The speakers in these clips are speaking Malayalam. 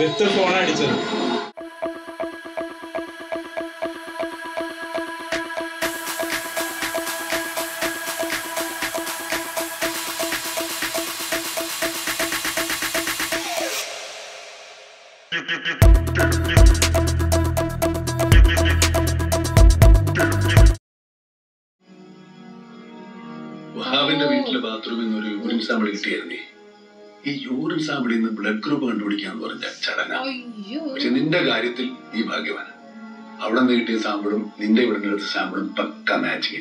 എടുത്ത് ഫോൺ അടിച്ചത് വഹാബിന്റെ വീട്ടിലെ ബാത്റൂമിൽ നിന്ന് ഒരു യൂറിൻ സാമ്പിൾ കിട്ടിയായിരുന്നേ ഈ യൂറിൻ സാമ്പിളിൽ നിന്ന് ബ്ലഡ് ഗ്രൂപ്പ് കണ്ടുപിടിക്കാന്ന് പറഞ്ഞ ചടങ്ങ അയ്യോ പക്ഷെ നിന്റെ കാര്യത്തിൽ നീ ഭാഗ്യവാന അവിടെ നിന്ന് കിട്ടിയ സാമ്പിളും നിന്റെ ഇവിടെ നിന്ന് എടുത്ത സാമ്പിളും പക്ക മാച്ചിങ്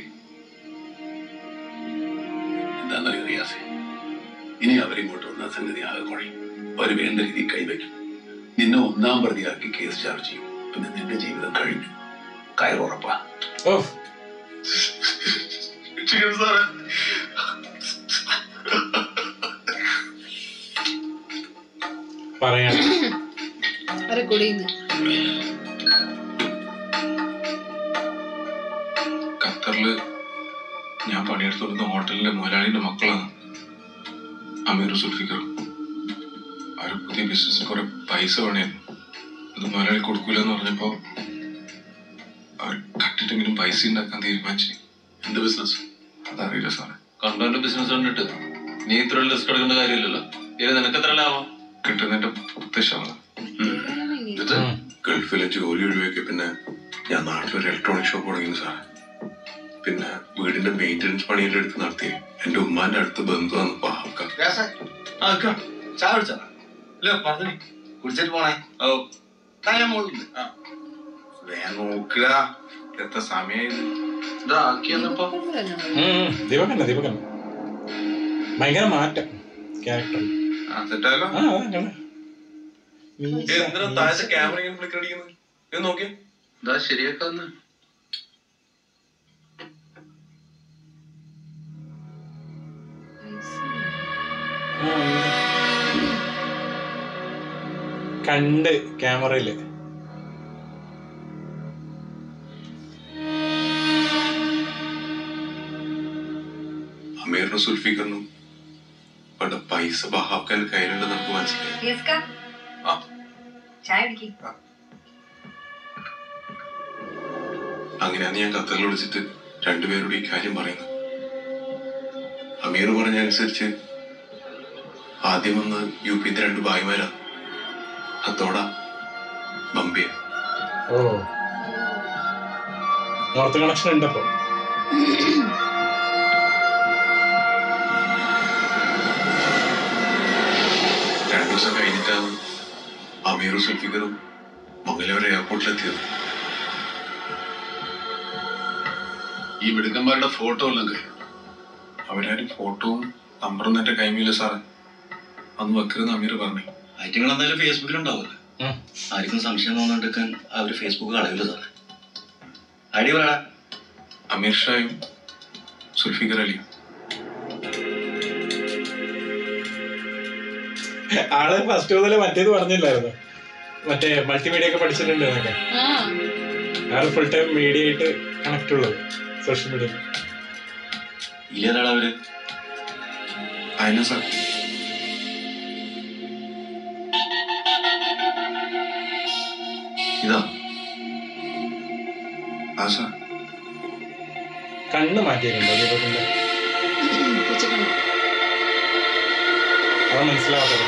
എന്താണെന്നറിയോ റിയാസെ ഇനി അവരിങ്ങോട്ട് വന്ന സംഗതി ആകെ കുഴയും അവർ വേണ്ട രീതിയിൽ കൈവയ്ക്കും നിന്നെ ഒന്നാം പ്രതിയാക്കി കേസ് ചാർജ് ചെയ്യും പിന്നെ നിന്റെ ജീവിതം കഴിഞ്ഞു കയറുറപ്പാ ഓ സാറേ പറയണം അവരെ കുടിയുന്നു ഖത്തറില് ഞാൻ പണിയെടുത്തോടുന്ന ഹോട്ടലിലെ മുതലാളിയുടെ മക്കളാണ് അമീർ സുൽഫിക്കർ അവർ പുതിയ ബിസിനസ്സിന് കുറെ പൈസ വേണമായിരുന്നു അത് മുതലാളി കൊടുക്കൂല എന്ന് പറഞ്ഞപ്പോ അവർ കട്ടിട്ടെങ്കിലും പൈസ ഉണ്ടാക്കാൻ തീരുമാനിച്ചു എന്ത് ബിസിനസ് അതറിയില്ല സാറേ കണ്ടോന്റെ ബിസിനസ് കണ്ടിട്ട് നീ ഇത്ര റിസ്ക് എടുക്കേണ്ട കാര്യമില്ലല്ലോ ഇനി നിനക്ക് എത്ര ലാഭം കിട്ടുന്നതിന്റെ പത്ത് ശതമാനം എന്നിട്ട് ഗൾഫിലെ ജോലി ഒഴിവാക്കി പിന്നെ ഞാൻ നാട്ടിലൊരു ഇലക്ട്രോണിക് ഷോപ്പ് തുടങ്ങി സാറേ പിന്നെ വീടിന്റെ മെയിൻ്റനൻസ് പണിയുടെ അടുത്ത് നടത്തി എന്റെ ഉമ്മാന്റെ അടുത്ത് ബന്ധുവാണ് പാവക്ക ചായ കുടിച്ചാ ഇല്ല പറഞ്ഞു കുടിച്ചിട്ട് പോണേ ഓ ഞാൻ മോളുണ്ട് വേഗം നോക്കുക എത്ര സമയം ഇതാക്കിയെന്നപ്പോ ദീപകണ്ണ ദീപകണ്ണ ഭയങ്കര മാറ്റം ക്യാരക്ടർ സെറ്റായാലോ ആ അതാ കണ്ടോ? മീശ, എന്തിനാ മീശ. താഴത്തെ ക്യാമറ ഇങ്ങനെ ഫ്ലിക്കർ അടിക്കുന്നത് ഇത് നോക്കിയേ ഇതാ ശരിയാക്കാന്ന് ആ, ഉണ്ട്. കണ്ട് ക്യാമറയില് അമീറിനും സുൽഫിക്കറിനും പണ്ട് പൈസ ബഹാബ്ക്കാൻ കയ്യിലുണ്ടെന്ന് നമുക്ക് മനസ്സിലായി ഫിയസ്ക ആ. ചായ കുടിക്ക് അങ്ങനെയാണ് ഞാൻ ഖത്തറിൽ വിളിച്ചിട്ട് രണ്ടുപേരോട് ഈ കാര്യം പറയുന്നത് അമീർ പറഞ്ഞ അനുസരിച്ച് ആദ്യം വന്ന് യു പിന്റെ രണ്ട് ഭായിമാരാ അതോടാ ബംബിയ ഓ നോർത്ത് കണക്ഷൻ ഉണ്ട് അപ്പൊ രണ്ടു ദിവസം കഴിഞ്ഞിട്ടാണ് അമീറും സുൽഫിക്കറും മംഗലൂർ എയർപോർട്ടിലെത്തിയത് ഈ മിടുക്കന്മാരുടെ ഫോട്ടോ എല്ലാം കഴിഞ്ഞു അവരാരും ഫോട്ടോവും നമ്പറൊന്നും എന്റെ കൈമില്ല സാറേ അന്ന് വെക്കരുന്ന് അമീർ പറഞ്ഞു ഐറ്റങ്ങൾ എന്തായാലും ഫേസ്ബുക്കിൽ ഉണ്ടാവില്ല ഉം. ആർക്കും സംശയം തോന്നാണ്ടിരിക്കാൻ അവര് ഫേസ്ബുക്ക് കളയില്ല സാറേ ഐഡി പറയടാ അമീർ ഷായും സുൽഫിക്കർ അലിയും ആള് ഫസ്റ്റ് മുതലേ മറ്റേത് പറഞ്ഞില്ലായിരുന്നു മറ്റേ മൾട്ടിമീഡിയ ഒക്കെ പഠിച്ചിട്ടുണ്ട് എന്നൊക്കെ ആ ആള് ഫുൾ ടൈം മീഡിയ ആയിട്ട് കണക്ട് ഉള്ളത് സോഷ്യൽ മീഡിയ ഇല്ലാടാ അവര് അതിനാ സാർ ഇതാ ആ സാർ കണ്ണ് മാറ്റിയിട്ടുണ്ടോ ദീപത്തിന്റെ ഉച്ചക്കണം അത് മനസ്സിലാവാത്ത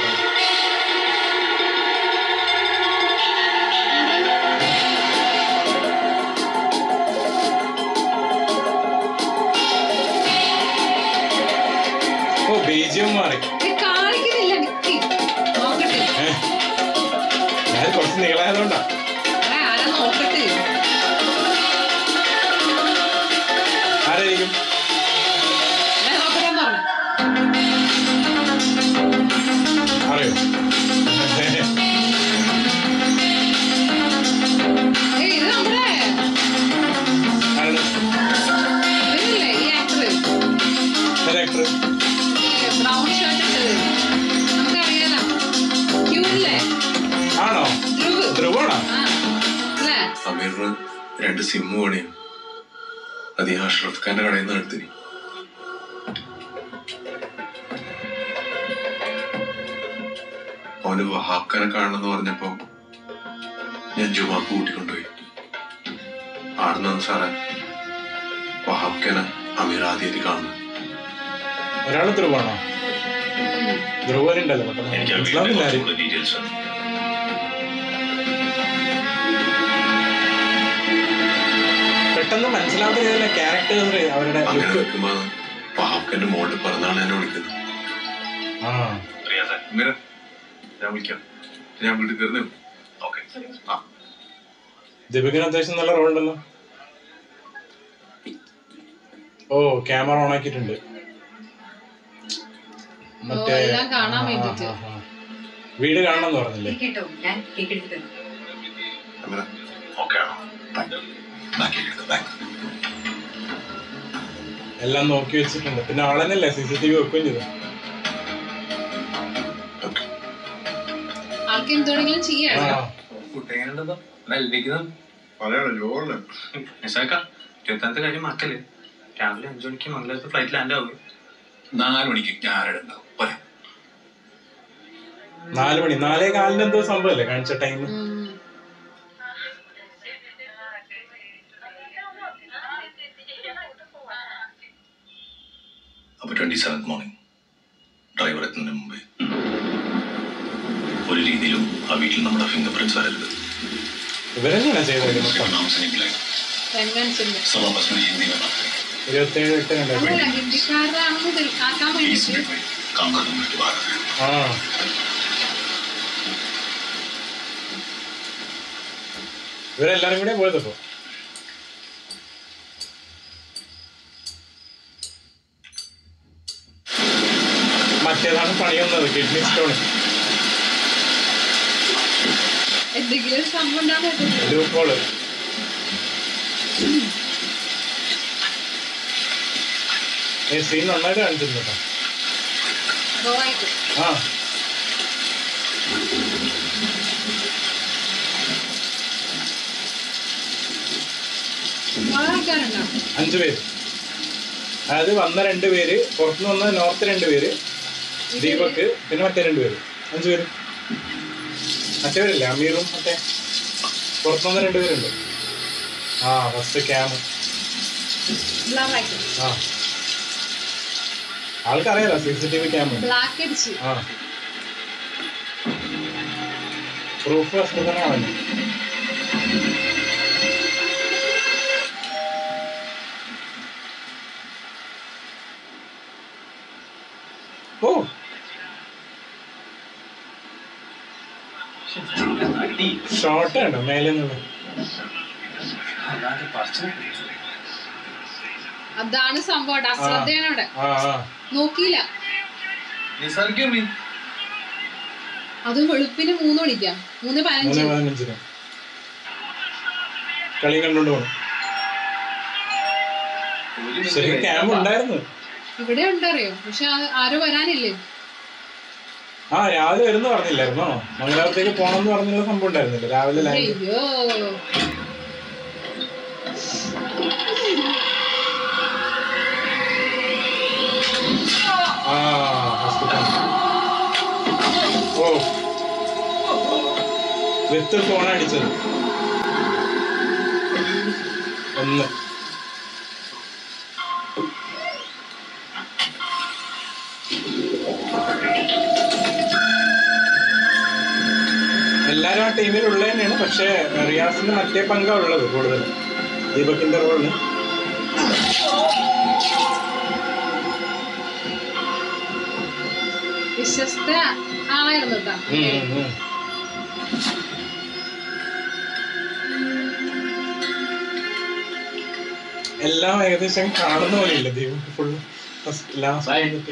ഓ ബീജിയം മാറി കാണിക്കുന്നില്ല നിക്ക് നോക്കട്ടെ ഏ. ഞാൻ കുറച്ച് നീളായതുകൊണ്ടാ ആ, ആരാ നോക്കട്ടെ ആരായിരിക്കും ഞാൻ നോക്കട്ടെ പറഞ്ഞു അറിയോ ഏയ് ഇത് നമ്മുടെ ആരുടെ ഇവരില്ലേ ഈ ആക്ടർ ഡയറക്ടർ ബ്രൗൺ ഷർട്ട് ഇട്ടത് നമുക്കറിയാലോ ക്യൂല്ലേ ആണോ ധ്രുവ് ധ്രുവാണോ ആ അല്ലേ അമീറിന് രണ്ട് സിമ്മ് പണിയും അത് ഈ അഷ്റഫ് ഖാന്റെ കടയിൽ നിന്ന് എടുത്തിനി അവന് വഹാക്കനെ കാണണമെന്ന് പറഞ്ഞപ്പോ ഞാൻ ജുമാക്ക് കൂട്ടിക്കൊണ്ടുപോയി ആടുന്ന സാറേ വഹാക്കനെ അമീർ ആദ്യമായിട്ട് കാണുന്നു ഒരാള് ധ്രുവാണോ ധ്രുവനുണ്ടല്ലോ പെട്ടെന്ന് എനിക്ക് ആ വീടിന്റെ മനസ്സിലാവുന്നില്ല ആരും കുറച്ചുകൂടെ ഡീറ്റെയിൽസ് വേണം പെട്ടെന്ന് മനസ്സിലാവുന്ന രീതിയിലുള്ള ക്യാരക്ടേഴ്സ് അവരുടെ അങ്ങനെ ലുക്ക് നിൽക്കുമ്പോ വഹാക്കന്റെ മോളുടെ പിറന്നാൾ എന്നെ വിളിക്കുന്നു ആ റിയാസെ അമീര ഞാൻ വിളിക്കാം ഞാൻ വീട്ടിൽ കയറുന്നു ഓക്കെ ആ ദീപകിന് അത്യാവശ്യം നല്ല റോൾ ഉണ്ടല്ലോ ഓ ക്യാമറ ഓൺ ആക്കിയിട്ടുണ്ട് മറ്റേ എല്ലാം കാണാൻ ആ, ആ, വേണ്ടിയിട്ട്. ആ, ആ. വീട് കാണണം എന്ന് പറഞ്ഞില്ലേ കേട്ടോ ഞാൻ കേക്ക് എടുത്ത് തരാം അമീര ഓക്കെ ആണോ ബാക്കി എടുത്ത് ബാക്ക് എല്ലാം നോക്കി വെച്ചിട്ടുണ്ട് പിന്നെ ആളെന്നല്ലേ സി സി ടി വി വെക്കുകയും ചെയ്തു ഓക്കെ ആൾക്ക് എന്തുവേണമെങ്കിലും ചെയ്യാം ആ ഫുഡ് എങ്ങനെയുണ്ടോ വെല്ലിക്കുന്നത് പറയാലോ ജോറിന് നിസാക്ക ഇരുപത്താമത്തെ കാര്യം മറക്കല്ലേ രാവിലെ അഞ്ചു മണിക്ക് മംഗലത്ത് ഫ്ലൈറ്റ് ലാൻഡ് ആവും നാല് മണിക്ക് ഞാൻ ആരുടെ ഉണ്ടാവും പോരെ നാല് മണി നാലേ കാലിന് എന്തോ സംഭവല്ലേ കാണിച്ച ടൈം ഉം. അപ്പൊ ട്വന്റി സെവൻത് മോർണിംഗ് ഡ്രൈവർ എത്തുന്നതിന് മുമ്പേ ഒരു രീതിയിലും ആ വീട്ടിൽ നമ്മുടെ ഫിംഗർ പ്രിന്റ്സ് വരരുത് ഇവരെങ്ങനെയാ ചെയ്തത് മൊത്തം नाम से निकलेगा പെൺമനുഷ്യന്റെ सब आपस में हिंदी में बात करेंगे ഇരുപത്തേഴ് എട്ട് അതല്ല രണ്ടായിരത്തി ഹിന്ദിക്കാരനാണെന്ന് തെളി- ആക്കാൻ बीस വേണ്ടിട്ട് मिनट में काम खत्म करके बाहर आ जाएगा ആ ഇവരെല്ലാരും കൂടെ പോയത് ഇപ്പൊ മറ്റേതാണ് പണി വന്നത് കിഡ്നി സ്റ്റോൺ എന്തെങ്കിലും ഒരു സംഭവം ഉണ്ടാകും ലൂപ്പോള് ഈ സീൻ നന്നായിട്ട് കാണിച്ചിട്ടുണ്ട് കേട്ടോ ഗോവായിട്ട് ആ കുറെ ആൾക്കാരുണ്ടോ അഞ്ചു പേര് അതായത് വന്ന രണ്ട് പേര് പുറത്തുനിന്ന് വന്ന നോർത്ത് രണ്ട് പേര് ദീപക് പിന്നെ മറ്റേ രണ്ട് പേര് അഞ്ചു പേര് മറ്റേ പേരില്ലേ അമീറും മറ്റേ പുറത്തുനിന്ന് രണ്ട് പേരുണ്ട് ആ ഫസ്റ്റ് ക്യാം ബ്ലാക്ക് ആ ആൾക്കറിയാലോ C C T V camera black അടിച്ച് ആ പ്രൂഫ് ഫസ്റ്റ് തന്നെ ആണല്ലോ ഓ ഷോർട്ട് കണ്ടോ മേലെ നിന്ന് അതാണ് സംഭവം അശ്രദ്ധയാണ് അവിടെ ആ ആ നോക്കിയില്ല നിസാർക്കും അത് വെളുപ്പിന് മൂന്ന് മണിക്കാ മൂന്ന് മൂന്ന് പതിനഞ്ച് പതിനഞ്ചിന് കളി കണ്ടോണ്ട് പോണം ശരി ക്യാമ്പ് ഉണ്ടായിരുന്നു ഇവിടെ ഉണ്ടറിയോ പക്ഷെ അത് ആരും വരാനില്ലേ ആ രാവിലെ വരുന്ന പറഞ്ഞില്ലായിരുന്നോ മംഗലാപുരത്തേക്ക് പോണെന്ന് പറഞ്ഞുള്ള സംഭവം ഉണ്ടായിരുന്നില്ല രാവിലെ ലാൻഡ് അയ്യോ ആ ഹോസ്പിറ്റൽ ഓ വിത്ത് ഫോൺ അടിച്ചത് ഒന്ന് എല്ലാരും ആ ടീമിൽ ഉള്ളത് തന്നെയാണ് പക്ഷെ റിയാസിന്റെ മറ്റേ പങ്കാ ഉള്ളത് കൂടുതൽ ദീപകിന്റെ റോളിന് വിശ്വസ്ത ആളായിരുന്നു കേട്ടോ ഉം, ഉം, ഉം. എല്ലാം ഏകദേശം കാണുന്ന പോലെയില്ല Deepak full first last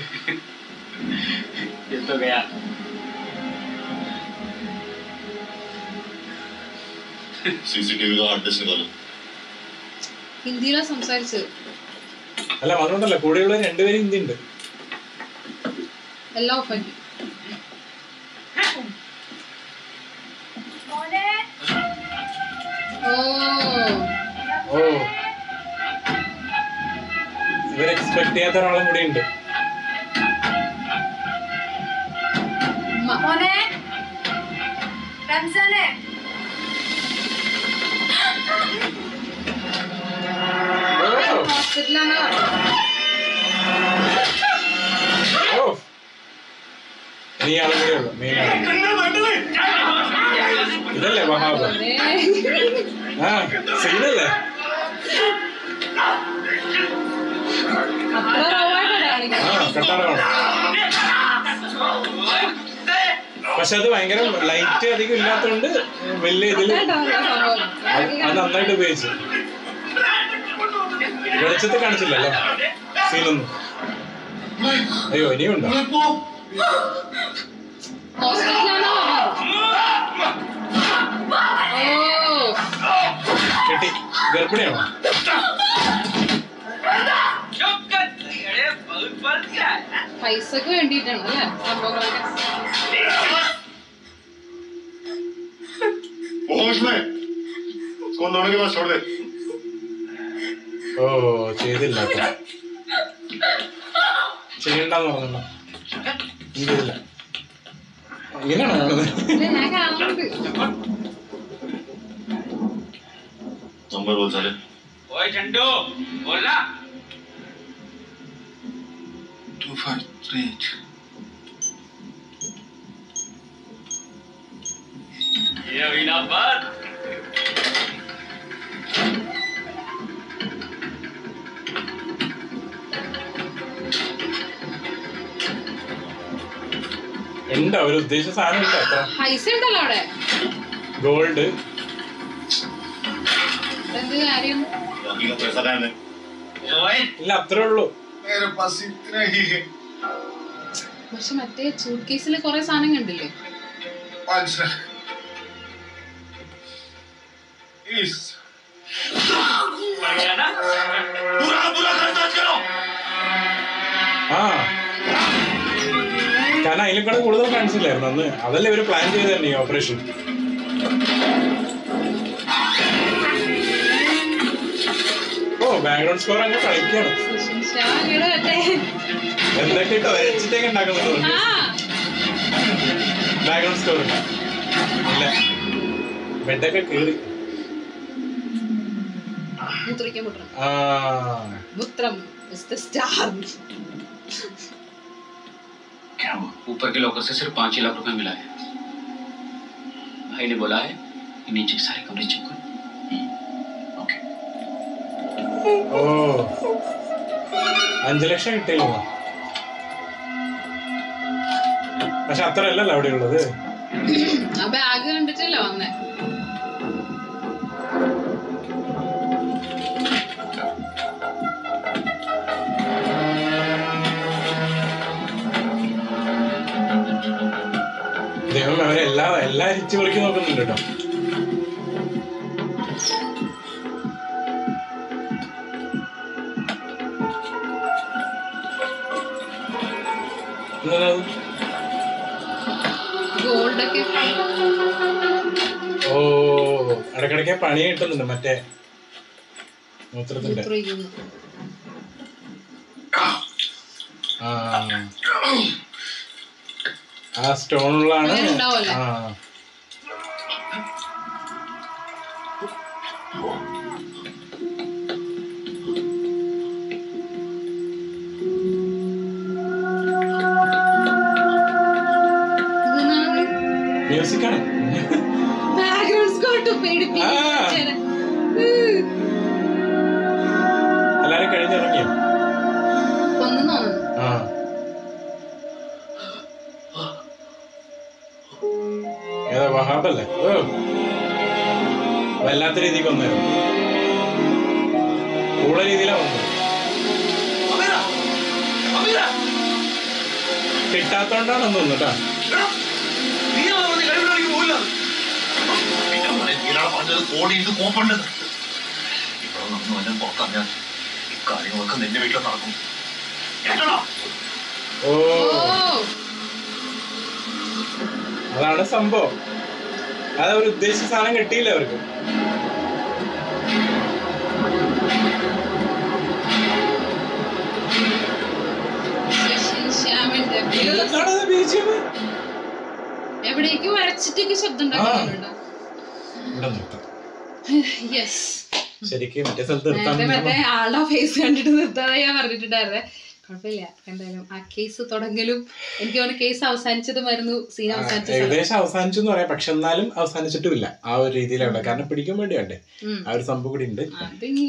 CCTV का हार्ड डिस्क निकालो ഹിന്ദിയിലാ സംസാരിച്ചത് അല്ല അതുകൊണ്ടല്ല കൂടെയുള്ള രണ്ടുപേരും ഹിന്ദി ഉണ്ട് എല്ലാം ഒപ്പാക്കി ഓ ഓ ഇവർ എക്സ്പെക്ട് ചെയ്യാത്ത ഒരാളും കൂടി ഉണ്ട് ഉമ്മ. മോനെ റംസാനെ ഓ ഹോസ്പിറ്റലാണ് ഓ നീ ആളും കൂടെ ഉള്ളു മെയിൻ ആള് ഇതല്ലേ വഹാബ് ആ സീനല്ലേ അത്ര റവായിട്ടാണ് ആ കാണിക്കുന്നത് കട്ടാറാണ് പക്ഷെ അത് ഭയങ്കര ലൈറ്റ് അധികം ഇല്ലാത്തോണ്ട് വലിയ ഇതില് അതായിട്ടാണ് സംഭവം അത് അത് നന്നായിട്ട് ഉപയോഗിച്ചു വെളിച്ചത്തിൽ കാണിച്ചില്ലല്ലോ സീനൊന്നും അയ്യോ ഇനിയുണ്ടോ ഹോസ്പിറ്റലാണോ ഓ കെട്ടി ഗർഭിണിയാണോ പൈസക്ക് വേണ്ടിയിട്ടാണ് അല്ലേ സംഭവങ്ങളൊക്കെ होश में उसको अंदर के पास छोड़ दे ഓ ചെയ്തില്ല അപ്പൊ. ചെയ്യണ്ടെന്ന് പറഞ്ഞല്ലോ നീ ചെയ്തില്ല ഇങ്ങനെയാണോ കാണുന്നത് ഇല്ല, ഞാൻ കാണുന്നുണ്ട് नंबर बोल साले ടു ഫൈവ് ത്രീ എയ്റ്റ് ഉണ്ടോ ഒരു ഉദ്ദേശിച്ച സാധനം ഉണ്ടോ അത്ര പൈസ ഉണ്ടല്ലോ അവിടെ ഗോൾഡ് എന്ത് കാര്യം बाकी का पैसा रहने ഇല്ല അത്രേ ഉള്ളൂ मेरे पास इतना ही है പക്ഷെ മറ്റേ സൂട്ട് കേസിൽ കുറെ സാധനം കണ്ടില്ലേ पाँच लाख इस पूरा पूरा घर दर्ज करो ആ കാരണം അതിലും കൂടെ കൂടുതൽ കാണിച്ചില്ലായിരുന്നു അന്ന് അതല്ലേ ഇവര് പ്ലാൻ ചെയ്ത് തന്നെ ഈ ഓപ്പറേഷൻ ഓ ബാക്ക്ഗ്രൗണ്ട് സ്കോർ അങ്ങ് കളിക്കാണ് സുഷിൻ ഷാ അങ്ങട് മറ്റേ എന്തൊക്കെ ഇട്ടോ വരച്ചിട്ടൊക്കെ ഉണ്ടാക്കുന്നത് ആ ബാക്ക്ഗ്രൗണ്ട് സ്കോർ ഇല്ല ബെഡൊക്കെ കീറി മൂത്രിക്കാൻ മുട്ടണം ആ മുത്രം സ്റ്റാർ क्या हुआ ऊपर के लॉकर से सिर्फ पाँच ही लाख रुपए मिला है भाई ने बोला है कि नीचे के सारे कमरे चेक करो ओके ഓ അഞ്ചു ലക്ഷം കിട്ടിയില്ല പക്ഷെ അത്ര അല്ലല്ലോ അവിടെ ഉള്ളത് ആ ബാഗ് കണ്ടിട്ടല്ലേ വന്നേ ദൈവം അവരെല്ലാം എല്ലാം അരിച്ചു പൊളിക്ക് നോക്കുന്നുണ്ട് കേട്ടോ എന്താണത്? ഗോൾഡൊക്കെ ഓ ഇടക്കിടക്ക് പണി കിട്ടുന്നുണ്ട് മറ്റേ മൂത്രത്തിന്റെ മൂത്രമൊഴിക്കുന്നു ആ ആ സ്റ്റോണുള്ളതാണ് അങ്ങനെ ഉണ്ടാവുമല്ലേ? ആ ഇതെന്താണ് മ്യൂസിക് ആണ് ബാക്ക്ഗ്രൗണ്ട് സ്കോട്ട് പേടിപ്പിക്കും ആ. എല്ലാരും കഴിഞ്ഞിറങ്ങിയോ കൊന്നു തോന്നുന്നു ആ ഏതാ വഹാബല്ലേ ഓ വല്ലാത്ത രീതിക്ക് വന്നായിരുന്നു കൂടെ രീതിയിലാ വന്നത് अमीरा अमीरा കിട്ടാത്തോണ്ടാണെന്ന് തോന്നുന്നു കേട്ടാ നീ വന്ന് കഴിവിലേക്ക് പോയില്ല പിന്നെ അവനെ നീലാണ് പറഞ്ഞത് കോടി ഇത് കോപ്പുണ്ടെന്ന് ഇവിടെ നിന്ന് വല്ല പുറത്തറിഞ്ഞാൽ ഈ കാര്യങ്ങളൊക്കെ നിന്റെ വീട്ടിൽ നടക്കും കേട്ടോ ഓ ഓ അതാണ് സംഭവം അത് അവർ ഉദ്ദേശിച്ച സാധനം കിട്ടിയില്ല അവർക്ക് സുഷിൻ ശ്യാമിന്റെ views. എന്താണ് BGM? എവിടേക്കും വരട്ടെ അടച്ചിട്ടൊക്കെ ശബ്ദം ഉണ്ടാക്കുന്നുണ്ടോ ഇവിടെ നിർത്താം യെസ് ശരിക്കും മറ്റേ സ്ഥലത്ത് നിർത്താൻ നേരത്തെ മറ്റേ ആളുടെ ഫേസ് കണ്ടിട്ട് നിർത്താതെ ഞാൻ പറഞ്ഞിട്ടുണ്ടായിരുന്നേ കുഴപ്പമില്ല എന്തായാലും ആ കേസ് തുടങ്ങലും എനിക്ക് തോന്നുന്നു കേസ് അവസാനിച്ചതുമായിരുന്നു സീൻ അവസാനിച്ച സ്ഥലം. ഏകദേശം അവസാനിച്ചു എന്ന് പറയാം പക്ഷെ എന്നാലും അവസാനിച്ചിട്ടുമില്ല ആ ഒരു രീതിയിലാണ് കാരണം പിടിക്കാൻ വേണ്ടി വേണ്ടേ ഉം. ആ ഒരു സംഭവം കൂടി ഉണ്ട് അതിനി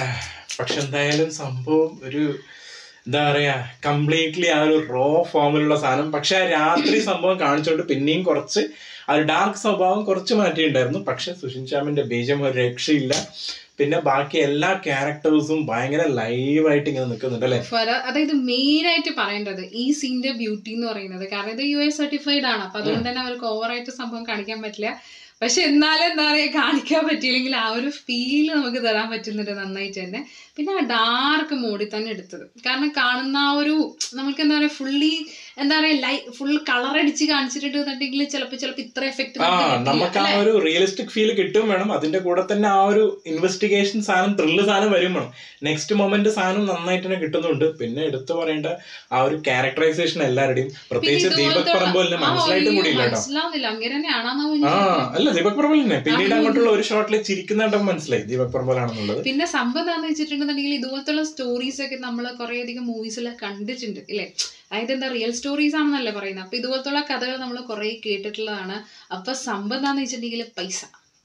പക്ഷെ എന്തായാലും സംഭവം ഒരു എന്താ പറയാ കംപ്ലീറ്റ്ലി ആ ഒരു റോ ഫോമിലുള്ള സാധനം പക്ഷെ ആ രാത്രി സംഭവം കാണിച്ചുകൊണ്ട് പിന്നെയും കുറച്ച് ആ ഒരു ഡാർക്ക് സ്വഭാവം കുറച്ച് മാറ്റിയിട്ടുണ്ടായിരുന്നു പക്ഷെ സുഷിൻ ശ്യാമിന്റെ ബീജം ഒരു രക്ഷയില്ല പിന്നെ ബാക്കി എല്ലാ ക്യാരക്ടേഴ്സും ഭയങ്കര ലൈവായിട്ട് ഇങ്ങനെ നിൽക്കുന്നുണ്ട് അല്ലെ ഫര- അതായത് മെയിൻ ആയിട്ട് പറയേണ്ടത് ഈ സീന്റെ ബ്യൂട്ടി എന്ന് പറയുന്നത് കാരണം ഇത് യു എസ് സർട്ടിഫൈഡ് ആണ് അപ്പൊ അതുകൊണ്ട് തന്നെ അവർക്ക് ഓവറായിട്ട് സംഭവം കാണിക്കാൻ പറ്റില്ല പക്ഷെ എന്നാലും എന്താ പറയാ കാണിക്കാൻ പറ്റിയില്ലെങ്കിൽ ആ ഒരു ഫീൽ നമുക്ക് തരാൻ പറ്റുന്നുണ്ട് നന്നായിട്ട് തന്നെ പിന്നെ ആ ഡാർക്ക് മോഡിൽ തന്നെ എടുത്തത് കാരണം കാണുന്ന ആ ഒരു നമുക്ക് എന്താ പറയാ ഫുള്ളി എന്താ പറയാ ലൈ ഫുൾ കളർ അടിച്ച് കാണിച്ചിട്ടുണ്ടെന്നുണ്ടെങ്കിൽ ചിലപ്പോൾ ചിലപ്പോൾ ഇത്ര എഫക്ട് ആ നമുക്ക് ആ ഒരു റിയലിസ്റ്റിക് ഫീൽ കിട്ടും വേണം അതിന്റെ കൂടെ തന്നെ ആ ഒരു ഇൻവെസ്റ്റിഗേഷൻ സാധനം ത്രില്ല് സാധനം വരും വേണം നെക്സ്റ്റ് മൊമെന്റ് സാധനം നന്നായിട്ട് തന്നെ കിട്ടുന്നുണ്ട് പിന്നെ എടുത്തു പറയേണ്ട ആ ഒരു ക്യാരക്ടറൈസേഷൻ എല്ലാവരുടെയും പ്രത്യേകിച്ച് ദീപക് പറമ്പോലിനെ മനസ്സിലായിട്ടും കൂടി ഇല്ല കേട്ടോ മനസ്സിലാവുന്നില്ല അങ്ങനെ തന്നെയാണെന്നോ ആ അല്ല ദീപക് പറമ്പോൽ തന്നെ പിന്നീട് അങ്ങോട്ടുള്ള ഒരു ഷോട്ടിൽ ചിരിക്കുന്നുണ്ടെന്ന് മനസ്സിലായി ദീപക് പറമ്പോലാണെന്നുള്ളത് പിന്നെ സംഭവം എന്താണെന്ന് വെച്ചിട്ടുണ്ടെന്നുണ്ടെങ്കിൽ ഇതുപോലത്തുള്ള സ്റ്റോറീസ് ഒക്കെ നമ്മൾ കുറേ അധികം മൂവീസിലൊക്കെ കണ്ടിട്ടുണ്ട് ഇല്ലേ അതായത് എന്താ റിയൽ സ്റ്റോറീസ് ആണെന്നല്ലേ പറയുന്നത് അപ്പൊ ഇതുപോലത്തുള്ള കഥകൾ നമ്മൾ കുറേ കേട്ടിട്ടുള്ളതാണ് അപ്പൊ സംഭവം എന്താന്ന് വെച്ചിട്ടുണ്ടെങ്കിൽ പൈസ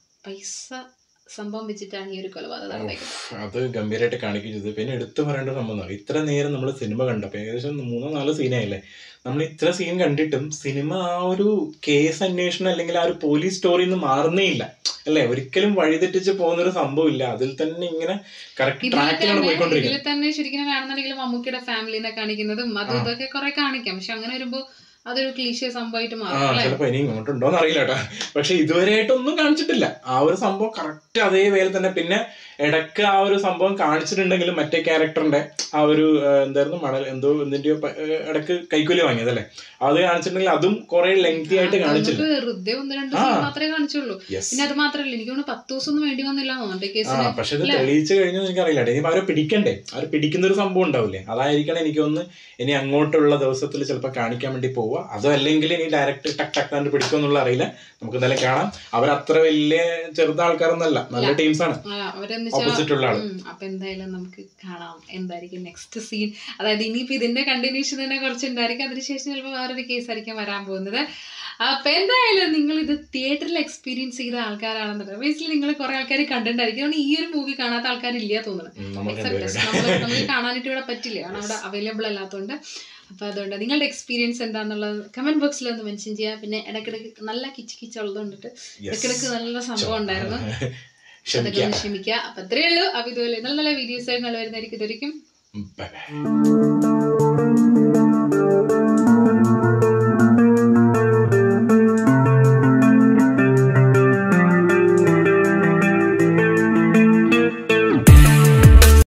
പൈസ സംഭവം വെച്ചിട്ടാണ് ഈ ഒരു കൊലപാതകം നടന്നേക്കുന്നത് അത് ഗംഭീരമായിട്ട് കാണിക്കുകയും ചെയ്തു പിന്നെ എടുത്തു പറയേണ്ട സംഭവം ഇത്ര നേരം നമ്മൾ സിനിമ കണ്ടപ്പോൾ ഏകദേശം മൂന്നോ നാലോ സീനായില്ലേ നമ്മൾ ഇത്ര സീൻ കണ്ടിട്ടും സിനിമ ആ ഒരു കേസ് അന്വേഷണം അല്ലെങ്കിൽ ആ ഒരു പോലീസ് സ്റ്റോറിയിൽ നിന്ന് മാറുന്നേ ഇല്ല അല്ലേ ഒരിക്കലും വഴിതെറ്റിച്ച് പോകുന്ന ഒരു സംഭവം ഇല്ല അതിൽ തന്നെ ഇങ്ങനെ കറക്റ്റ് ഇതിൽ ട്രാക്കിലാണ് തന്നെ പോയിക്കൊണ്ടിരിക്കുന്നത് ഇതിൽ തന്നെ ശരിക്കും വേണമെന്നുണ്ടെങ്കിൽ മമ്മൂക്കിയുടെ ഫാമിലിനെ കാണിക്കുന്നതും അതും ആ. ഇതൊക്കെ കുറെ കാണിക്കാം പക്ഷെ അങ്ങനെ വരുമ്പോ അതൊരു ക്ലീശ സംഭവമായിട്ട് ആ മാറും അല്ലേ ചിലപ്പോ ഇനി ഇങ്ങോട്ടുണ്ടോന്ന് അറിയില്ല കേട്ടോ പക്ഷെ ഇതുവരെയായിട്ടൊന്നും കാണിച്ചിട്ടില്ല ആ ഒരു സംഭവം കറക്റ്റ് അതേ വേല തന്നെ പിന്നെ ഇടക്ക് ആ ഒരു സംഭവം കാണിച്ചിട്ടുണ്ടെങ്കിലും മറ്റേ ക്യാരക്ടറിന്റെ ആ ഒരു ആ, എന്തായിരുന്നു മണൽ എന്തോ എന്തിന്റെയോ പ- ഏ, ഇടക്ക് കൈക്കൂലി വാങ്ങിയതല്ലേ അത് കാണിച്ചിട്ടുണ്ടെങ്കിൽ അതും കുറെ ലെങ്തി ആയിട്ട് കാണിച്ചില്ല നമുക്ക് ഹൃദയം ഒന്ന് രണ്ട് ആ. സീൻ മാത്രമേ കാണിച്ചുള്ളൂ യെസ് പിന്നെ അത് മാത്രല്ല എനിക്ക് തോന്നുന്നു പത്ത് ദിവസം ഒന്നും വേണ്ടി വന്നില്ല തോന്നുന്നുണ്ട് ഈ ആ കേസിന് പക്ഷെ ഇത് അല്ലേ? തെളിയിച്ചു കഴിഞ്ഞു എനിക്കറിയില്ല ഇനി അവരെ പിടിക്കണ്ടേ അവർ പിടിക്കുന്ന ഒരു സംഭവം ഉണ്ടാവില്ലേ അതായിരിക്കണം എനിക്കൊന്ന് ഇനി അങ്ങോട്ടുള്ള ദിവസത്തിൽ ചിലപ്പോൾ കാണിക്കാൻ വേണ്ടി പോവുക അതോ അല്ലെങ്കിൽ ഇനി ഡയറക്റ്റ് ടക്ക് ടക്ക് കണ്ട് പിടിക്കുമെന്നുള്ള അറിയില്ല നമുക്ക് എന്തായാലും കാണാം അവർ അത്ര വലിയ ചെറുത ആൾക്കാരൊന്നല്ല നല്ല ഇല്ല. ടീംസ് ആണ് ആ, അവരെന്ന് ഓപ്പോസിറ്റ് ഉള്ള ആള് ഉം, അപ്പൊ എന്തായാലും നമുക്ക് കാണാം എന്തായിരിക്കും നെക്സ്റ്റ് സീൻ അതായത് ഇനിയിപ്പോ ഇതിന്റെ കണ്ടിന്യൂഷൻ തന്നെ കുറച്ച് ഉണ്ടായിരിക്കും അതിനുശേഷം ചിലപ്പോൾ വേറൊരു കേസ് ആയിരിക്കും വരാൻ പോകുന്നത് അപ്പൊ എന്തായാലും നിങ്ങൾ ഇത് തിയേറ്ററിൽ എക്സ്പീരിയൻസ് ചെയ്ത ആൾക്കാരാണെന്നുണ്ടെങ്കിൽ ബേസിൽ നിങ്ങൾ കുറെ ആൾക്കാർ കണ്ടിട്ടുണ്ടായിരിക്കും അതുകൊണ്ട് ഈ ഒരു മൂവി കാണാത്ത ആൾക്കാരില്ല തോന്നുന്നു ഉം, നമുക്ക് Except us. രണ്ടുപേരുടെ നമ്മള് നമുക്ക് കാണാനായിട്ട് ഇവിടെ പറ്റില്ല കാരണം അവിടെ അവൈലബിൾ അല്ലാത്തതുകൊണ്ട് അപ്പൊ അതുകൊണ്ട് നിങ്ങളുടെ എക്സ്പീരിയൻസ് എന്താന്നുള്ളത് കമന്റ് ബോക്സിൽ ഒന്ന് മെൻഷൻ ചെയ്യുക പിന്നെ ഇടയ്ക്കിടയ്ക്ക് നല്ല കിച്ച് കിച്ച് ഉള്ളതുകൊണ്ടിട്ട് Yes. ഇടയ്ക്കിടയ്ക്ക് നല്ല സംഭവം ഉണ്ടായിരുന്നു അതൊക്കെ ക്ഷമിക്കാം ഒന്ന് ക്ഷമിക്കുക അപ്പൊ അത്രേ ഉള്ളൂ അപ്പൊ ഇതുപോലെ നല്ല നല്ല വീഡിയോസ് ആയിട്ട് നല്ല വരുന്നതായിരിക്കും ഇതായിരിക്കും ബൈ ബൈ